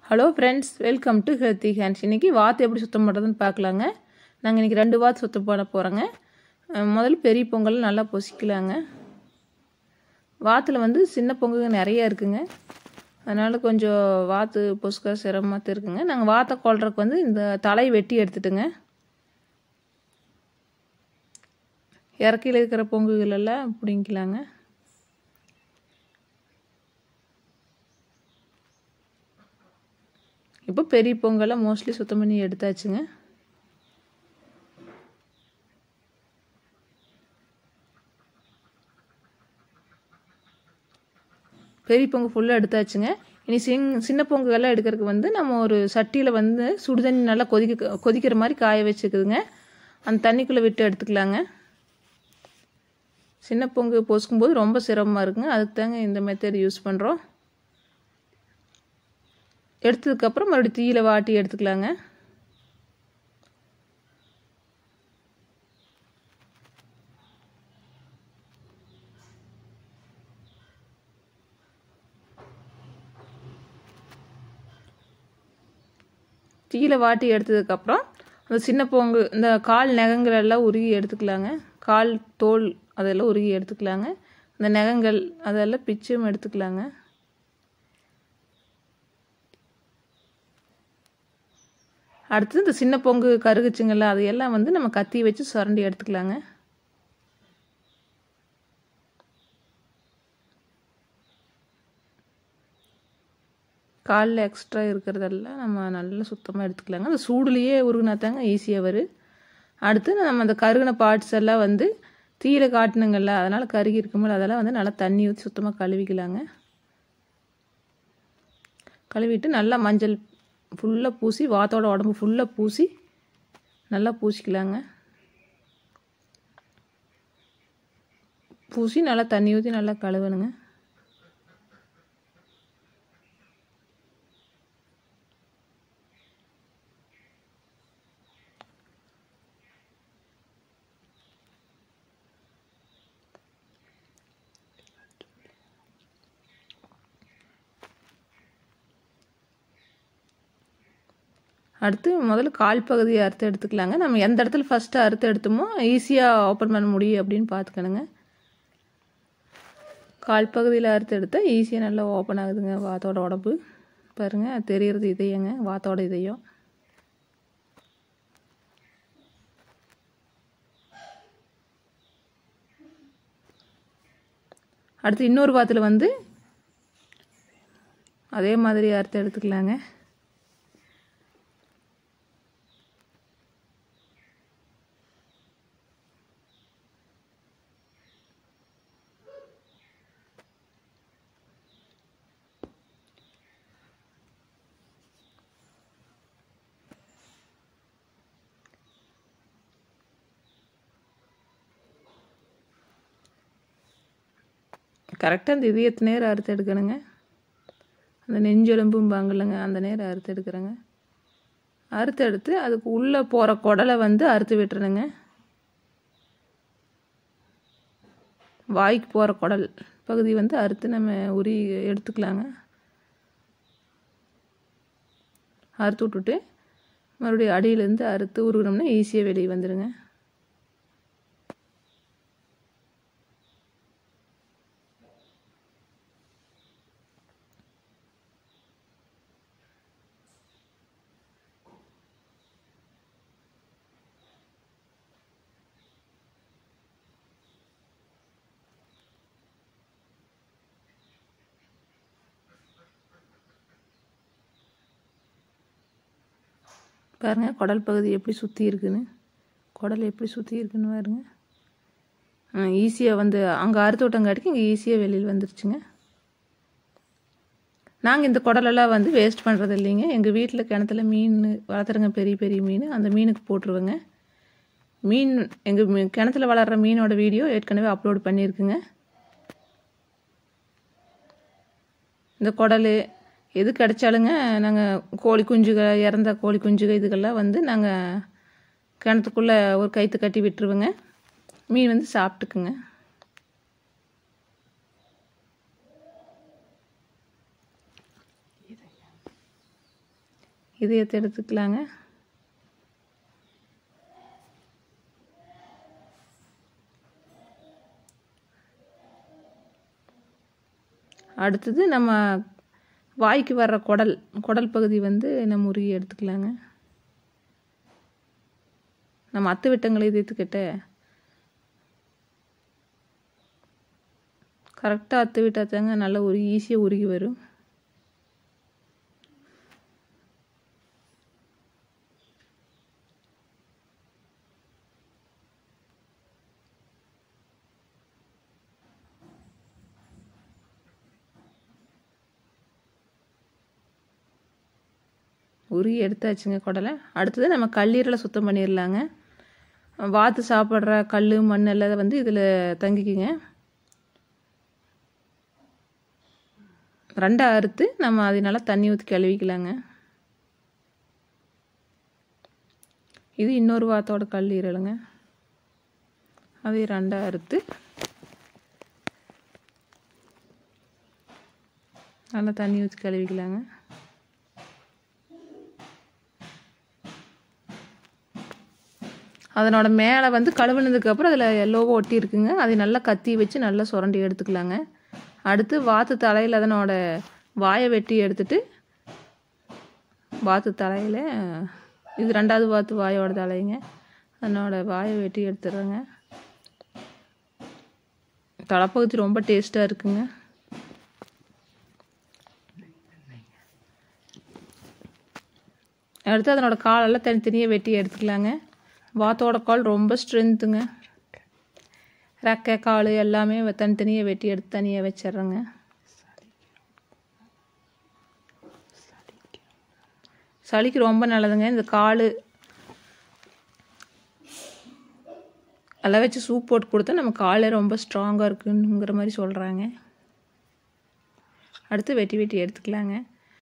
hello friends welcome to healthy hands இன்றைக்கி வாத்து எப்படி சுத்தம் பண்ணுறதுன்னு பார்க்கலாங்க நாங்கள் இன்றைக்கி ரெண்டு வாத்து சுத்தம் பண்ண போகிறோங்க முதல்ல பெரிய பொங்கல் நல்லா பொசிக்கலாங்க வாத்தில் வந்து சின்ன பொங்குங்க நிறைய இருக்குங்க அதனால் கொஞ்சம் வாத்து பொசுக்க சிரமமாக தான் இருக்குங்க நாங்கள் வாத்தை கொள்றதுக்கு வந்து இந்த தலையை வெட்டி எடுத்துட்டுங்க இறக்கையில் இருக்கிற பொங்குகள் எல்லாம் பிடிங்கிக்கலாங்க இப்போ பெரிய பொங்கலை மோஸ்ட்லி சுத்தம் பண்ணி எடுத்தாச்சுங்க பெரிய பொங்கு ஃபுல்லாக எடுத்தாச்சுங்க இனி சிங் சின்ன பொங்குகள்லாம் எடுக்கிறதுக்கு வந்து நம்ம ஒரு சட்டியில் வந்து சுடுதண்ணி நல்லா கொதிக்க கொதிக்கிற மாதிரி காய வச்சுக்குதுங்க அந்த தண்ணிக்குள்ளே விட்டு எடுத்துக்கலாங்க சின்ன பொங்கு பொசுக்கும்போது ரொம்ப சிரமமாக இருக்குங்க அதுக்கு தாங்க இந்த மெத்தட் யூஸ் பண்ணுறோம் எடுத்ததுக்கப்புறம் மறுபடியும் தீயில் வாட்டி எடுத்துக்கலாங்க தீயில் வாட்டி எடுத்ததுக்கப்புறம் அந்த சின்ன பொங்கு இந்த கால் நகங்கள் எல்லாம் உருகி எடுத்துக்கலாங்க கால் தோல் அதெல்லாம் உருகி எடுத்துக்கலாங்க இந்த நகங்கள் அதெல்லாம் பிச்சும் எடுத்துக்கலாங்க அடுத்தது இந்த சின்ன பொங்கு கருகுச்சுங்கள அதையெல்லாம் வந்து நம்ம கத்தி வச்சு சுரண்டி எடுத்துக்கலாங்க காலில் எக்ஸ்ட்ரா இருக்கிறதெல்லாம் நம்ம நல்லா சுத்தமாக எடுத்துக்கலாங்க அந்த சூடுலேயே உருகுனா தாங்க ஈஸியாக வரும் அடுத்து நம்ம அந்த கருகின பார்ட்ஸ் எல்லாம் வந்து தீயில காட்டணுங்கள்ல அதனால் கருகி இருக்கும்போது அதெல்லாம் வந்து நல்லா தண்ணி ஊற்றி சுத்தமாக கழுவிக்கலாங்க கழுவிட்டு நல்லா மஞ்சள் ஃபுல்லாக பூசி வாத்தோட உடம்பு ஃபுல்லாக பூசி நல்லா பூசிக்கலாங்க பூசி நல்லா தண்ணி ஊற்றி நல்லா கழுவணுங்க அடுத்து முதல்ல கால் பகுதியை அறுத்து எடுத்துக்கலாங்க நம்ம எந்த இடத்துல ஃபஸ்ட்டு அறுத்து எடுத்தோமோ ஈஸியாக ஓப்பன் பண்ண முடியும் அப்படின்னு பார்த்துக்கணுங்க கால் பகுதியில் அறுத்து எடுத்தால் ஈஸியாக நல்லா ஓப்பன் ஆகுதுங்க வாத்தோட உடம்பு பாருங்கள் தெரியறது இதயங்க வாத்தோட இதயம் அடுத்து இன்னொரு வாத்தில் வந்து அதே மாதிரி அறுத்து எடுத்துக்கலாங்க கரெக்டாக அந்த இதயத்து நேரம் அறுத்து எடுக்கணுங்க அந்த நெஞ்செலும்பும்பாங்கல்லங்க அந்த நேரம் அறுத்து எடுக்கிறேங்க அறுத்து எடுத்து அதுக்கு உள்ளே போகிற குடலை வந்து அறுத்து விட்டுறணுங்க வாய்க்கு போகிற குடல் பகுதி வந்து அறுத்து நம்ம உரி எடுத்துக்கலாங்க அறுத்து விட்டுட்டு மறுபடியும் அடியிலேருந்து அறுத்து உருகணும்னா ஈஸியாக வெளியே வந்துடுங்க பாருங்கள் குடல் பகுதி எப்படி சுற்றி இருக்குன்னு குடல் எப்படி சுற்றி இருக்குன்னு பாருங்க ஈஸியாக வந்து அங்கே அறுத்து விட்டங்காட்டிக்கு இங்கே ஈஸியாக வெளியில் வந்துருச்சுங்க நாங்கள் இந்த குடலெல்லாம் வந்து வேஸ்ட் பண்ணுறது இல்லைங்க எங்கள் வீட்டில் கிணத்துல மீன் வளர்த்துறங்க பெரிய பெரிய மீன் அந்த மீனுக்கு போட்டுருவேங்க மீன் எங்கள் கிணத்துல வளர்கிற மீனோட வீடியோ ஏற்கனவே அப்லோட் பண்ணியிருக்குங்க இந்த குடல் எது கிடைச்சாலுங்க நாங்கள் கோழி குஞ்சுகள் இறந்த கோழி குஞ்சுகள் இதுக்கெல்லாம் வந்து நாங்கள் கிணத்துக்குள்ளே ஒரு கைத்து கட்டி விட்டுருவோங்க மீன் வந்து சாப்பிட்டுக்குங்க இதயத்தை எடுத்துக்கலாங்க அடுத்தது நம்ம வாய்க்கு வர்ற குடல் குடல் பகுதி வந்து நம்ம உருகி எடுத்துக்கலாங்க நம்ம அத்து விட்டங்களை இதயத்துக்கிட்ட கரெக்டாக அத்து விட்டால் தாங்க நல்லா உருகி ஈஸியாக உருகி வரும் உருகி எடுத்தாச்சுங்க குடலை அடுத்தது நம்ம கல்லீரலை சுத்தம் பண்ணிடலாங்க வாத்து சாப்பிட்ற கல் மண் எல்லாம் வந்து இதில் தங்கிக்குங்க ரெண்டாக அறுத்து நம்ம அதனால தண்ணி ஊற்றி கழுவிக்கலாங்க இது இன்னொரு வாத்தோட கல்லீரலுங்க அதையும் ரெண்டாக அறுத்து நல்லா தண்ணி ஊற்றி கழுவிக்கலாங்க அதனோட மேலே வந்து கழுவுனதுக்கப்புறம் அதில் எல்லோவோ ஒட்டி இருக்குங்க அதை நல்லா கத்தி வச்சு நல்லா சுரண்டி எடுத்துக்கலாங்க அடுத்து வாத்து தலையில் அதனோட வாயை வெட்டி எடுத்துட்டு வாத்து தலையில் இது ரெண்டாவது வாத்து வாயோட தலைங்க அதனோட வாயை வெட்டி எடுத்துடுறேங்க தலைப்பகுதி ரொம்ப டேஸ்ட்டாக இருக்குங்க அடுத்து அதனோட காலெல்லாம் தனித்தனியாக வெட்டி எடுத்துக்கலாங்க வாத்தோட கால் ரொம்ப ஸ்ட்ரென்த்துங்க ரெக்கை கால் எல்லாமே தனித்தனியாக வெட்டி எடுத்து தனியாக வச்சிட்றேங்க சளிக்கு ரொம்ப நல்லதுங்க இந்த கால் எல்லாம் வச்சு சூப் போட்டு கொடுத்தா நம்ம காலே ரொம்ப ஸ்ட்ராங்காக இருக்குங்கிற மாதிரி சொல்கிறாங்க அடுத்து வெட்டி வெட்டி எடுத்துக்கலாங்க